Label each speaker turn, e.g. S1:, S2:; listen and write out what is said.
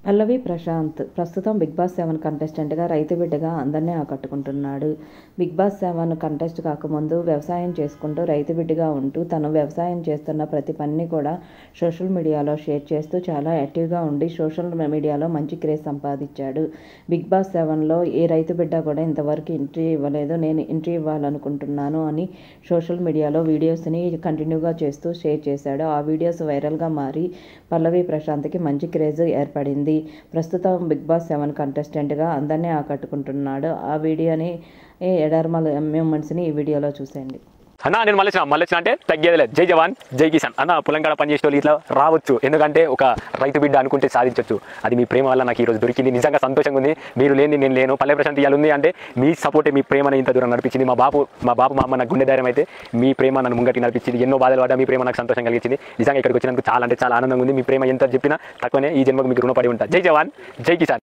S1: పల్లవి ప్రశాంత్ ప్రస్తుతం big Boss seven కంటెస్టెంట్గా రైతు బిడ్డగా అందరినీ ఆకట్టుకుంటున్నాడు బిగ్ బాస్ సెవెన్ కంటెస్ట్ కాకముందు వ్యవసాయం చేసుకుంటూ రైతు బిడ్డగా ఉంటూ తను వ్యవసాయం చేస్తున్న ప్రతి పనిని కూడా సోషల్ మీడియాలో షేర్ చేస్తూ చాలా యాక్టివ్గా ఉండి సోషల్ మీడియాలో మంచి క్రేజ్ సంపాదించాడు బిగ్ బాస్ సెవెన్లో ఏ రైతు బిడ్డ కూడా ఇంతవరకు ఎంట్రీ ఇవ్వలేదు నేను ఎంట్రీ ఇవ్వాలనుకుంటున్నాను అని సోషల్ మీడియాలో వీడియోస్ని కంటిన్యూగా చేస్తూ షేర్ చేశాడు ఆ వీడియోస్ వైరల్గా మారి పల్లవి ప్రశాంత్కి మంచి క్రేజ్ ఏర్పడింది ప్రస్తుతం బిగ్ బాస్ సెవెన్ కంటెస్టెంట్గా అందరినీ ఆకట్టుకుంటున్నాడు ఆ వీడియోని ఏ ఎడర్మల్ మూమెంట్స్ని ఈ వీడియోలో చూసేయండి
S2: అన్న నేను మళ్ళీ వచ్చిన మళ్ళీ వచ్చిన అంటే తగ్గేది లేదు జై జవాన్ జై కిసాన్ అన్న పొలం కాడ పనిచేసే వాళ్ళు ఇట్లా రావచ్చు ఎందుకంటే ఒక రైతు బిడ్డ అనుకుంటే సాధించవచ్చు అది మీ ప్రేమ వల్ల నాకు ఈ రోజు దొరికింది నిజంగా సంతోషంగా ఉంది మీరు లేని నేను లేను పల్లె ప్రశాంత్ ఇవాళ ఉంది అంటే మీ సపోర్టే మీ ప్రేమని ఇంత దూరం నడిపించింది మా బాబు మా బాబు మా అమ్మ నాకు గుండె ధైర్యం అయితే మీ ప్రేమ నన్ను ముంగటి నడిపించింది ఎన్నో బాధలు పడ్డా మీ ప్రేమ నాకు సంతోషం కలిగించింది నిజంగా ఇక్కడికి వచ్చినందుకు చాలా అంటే చాలా ఆనందంగా ఉంది మీ ప్రేమ ఎంత చెప్పినా తక్కువనే ఈ జన్మకు మీకు రుణపడి ఉంటా జై జవాన్ జై కిసాన్